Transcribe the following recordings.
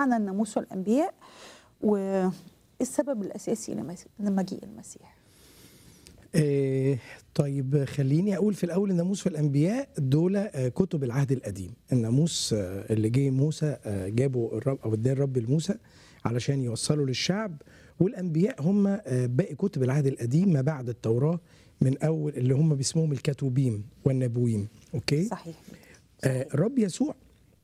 معنى الناموس والانبياء وايه السبب الاساسي لمس- لمجيء المسيح آه، طيب خليني اقول في الاول الناموس والانبياء دول آه، كتب العهد القديم الناموس آه، اللي جه موسى آه، جابه الرب او اداه الرب لموسى علشان يوصله للشعب والانبياء هم آه، باقي كتب العهد القديم ما بعد التوراه من اول اللي هم باسمهم الكتوبيم والنبويم اوكي صحيح آه، الرب يسوع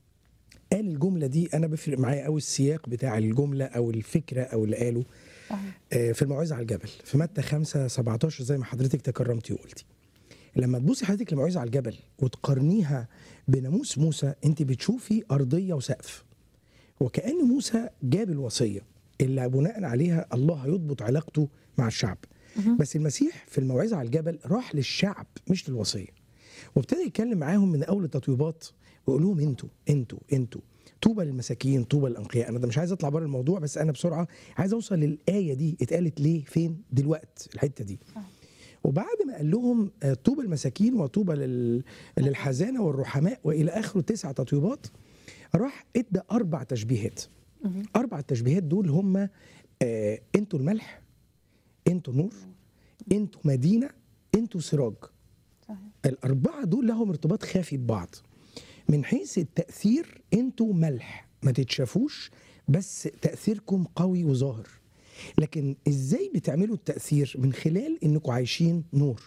قال الجمله دي انا بفرق معايا قوي السياق بتاع الجمله او الفكره او اللي قاله صحيح آه، في الموعظه على الجبل في متى 5 17 زي ما حضرتك تكرمتي وقلتي لما تبصي حضرتك لموعظه على الجبل وتقارنيها بناموس موسى انت بتشوفي ارضيه وسقف وكأن موسى جاب الوصيه اللي بناء عليها الله هيضبط علاقته مع الشعب بس المسيح في الموعظه على الجبل راح للشعب مش للوصيه وابتدى يتكلم معاهم من اول التطويبات ويقول لهم انتوا انتوا انتوا طوبى للمساكين طوبى للانقياء انا ده مش عايز اطلع بره الموضوع بس انا بسرعه عايز اوصل للايه دي اتقالت ليه فين دلوقت الحته دي وبعد ما قال لهم آه، طوبى المساكين وطوبى لل... للحزانه والرحماء والى اخره تسع تطويبات راح ادى اربع تشبيهات اربع تشبيهات دول هم آه انتوا الملح انتوا نور انتوا مدينه انتوا سراج صحيح الأربعة دول لهم ارتباط خافي ببعض من حيث التأثير انتوا ملح ما تتشافوش بس تأثيركم قوي وظاهر لكن ازاي بتعملوا التأثير من خلال انكم عايشين نور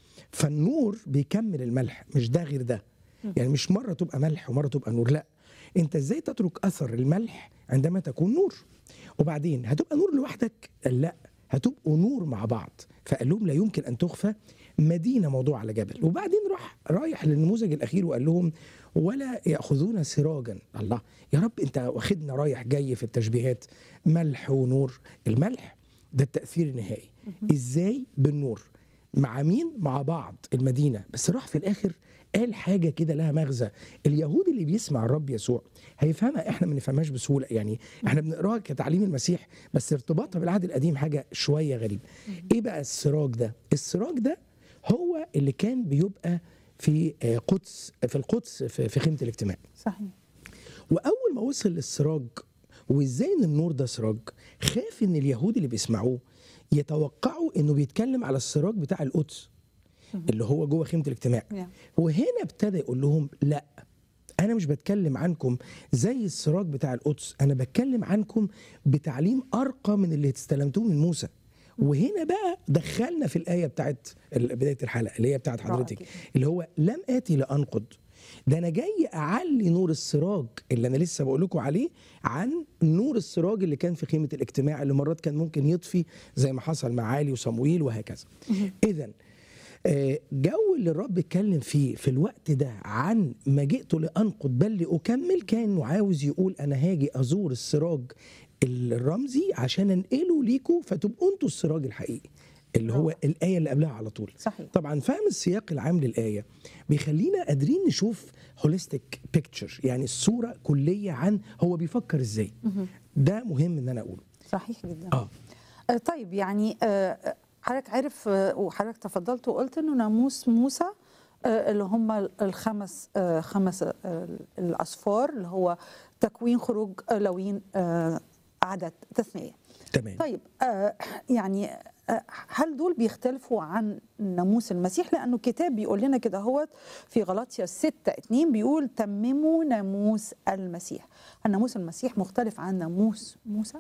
فالنور بيكمل الملح مش ده غير ده يعني مش مرة تبقى ملح ومرة تبقى نور لا انت ازاي تترك اثر الملح عندما تكون نور وبعدين هتبقى نور لوحدك قال لا هتبقوا نور مع بعض فقال لهم لا يمكن ان تخفى مدينه موضوع على جبل وبعدين راح رايح للنموذج الاخير وقال لهم ولا ياخذون سراجا الله يا رب انت واخدنا رايح جاي في التشبيهات ملح ونور الملح ده التاثير النهائي ازاي بالنور مع مين مع بعض المدينه بس راح في الاخر قال حاجه كده لها مغزى اليهود اللي بيسمع الرب يسوع هيفهمها احنا ما نفهمهاش بسهوله يعني احنا بنقراها كتعليم المسيح بس ارتباطها بالعهد القديم حاجه شويه غريب ايه بقى السراج ده السراج ده هو اللي كان بيبقى في آه، قدس في القدس في في خيمه الاجتماع صحيح واول ما وصل للسراج وازاي ان النور ده سراج خاف ان اليهود اللي بيسمعوه يتوقعوا انه بيتكلم على السراج بتاع القدس اللي هو جوه خيمه الاجتماع نعم. وهنا ابتدى يقول لهم لا انا مش بتكلم عنكم زي السراج بتاع القدس انا بتكلم عنكم بتعليم ارقى من اللي استلمتوه من موسى وهنا بقى دخلنا في الايه بتاعت ال- بدايه الحلقه اللي هي بتاعت رائع حضرتك جداً. اللي هو لم اتي لانقض ده انا جاي اعلي نور السراج اللي انا لسه بقول لكم عليه عن نور السراج اللي كان في خيمه الاجتماع اللي مرات كان ممكن يطفي زي ما حصل مع علي وصمويل وهكذا اذا آه، جو اللي الرب اتكلم فيه في الوقت ده عن ما جئت لانقض بل لاكمل كان عاوز يقول انا هاجي ازور السراج الرمزي عشان انقله ليكم فتبقوا انتوا السراج الحقيقي اللي هو روعة. الايه اللي قبلها على طول صحيح طبعا فهم السياق العام للايه بيخلينا قادرين نشوف هوليستيك بيكتشر يعني الصوره كليه عن هو بيفكر ازاي ده مهم ان انا اقوله صحيح جدا اه آه، طيب يعني آه، حضرتك عارف آه، وحضرتك تفضلت وقلت انه ناموس موسى آه، اللي هم الخمس آه، خمس آه، الاصفار اللي هو تكوين خروج آه، لوين آه، عدد تثنيه تمام طيب آه، يعني آه، هل دول بيختلفوا عن ناموس المسيح لانه الكتاب بيقول لنا كده هو في غلاطيا 6 2 بيقول تمموا ناموس المسيح هل ناموس المسيح مختلف عن ناموس موسى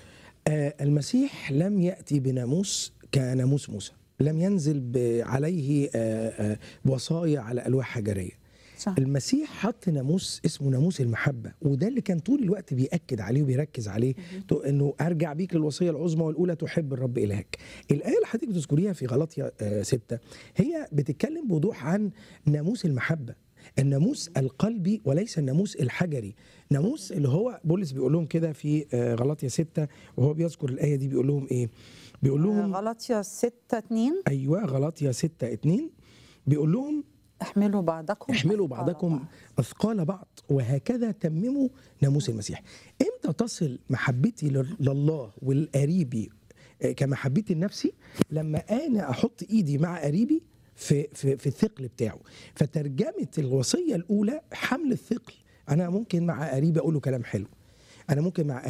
آه المسيح لم يأتي بناموس كناموس موسى لم ينزل ب- عليه آه آه وصايا على ألواح حجرية صح المسيح حط ناموس اسمه ناموس المحبة وده اللي كان طول الوقت بيأكد عليه وبيركز عليه تو- انه ارجع بيك للوصية العظمى والاولى تحب الرب الهك الآية اللي حضرتك بتذكريها في غلطية آه ستة هي بتتكلم بوضوح عن ناموس المحبة الناموس القلبي وليس الناموس الحجري ناموس اللي هو بولس بيقول لهم كده في آه غلطية ستة وهو بيذكر الآية دي بيقول لهم ايه بيقول لهم غلطيا 6 2 ايوه غلطية ستة اتنين بيقول لهم احملوا بعضكم احملوا أثقال بعضكم بعض. اثقال بعض وهكذا تمموا ناموس المسيح امتى تصل محبتي لل- لله والقريبي آه، كمحبتي لنفسي لما انا احط ايدي مع قريبي في في في الثقل بتاعه فترجمه الوصيه الاولى حمل الثقل انا ممكن مع قريبي اقول له كلام حلو انا ممكن مع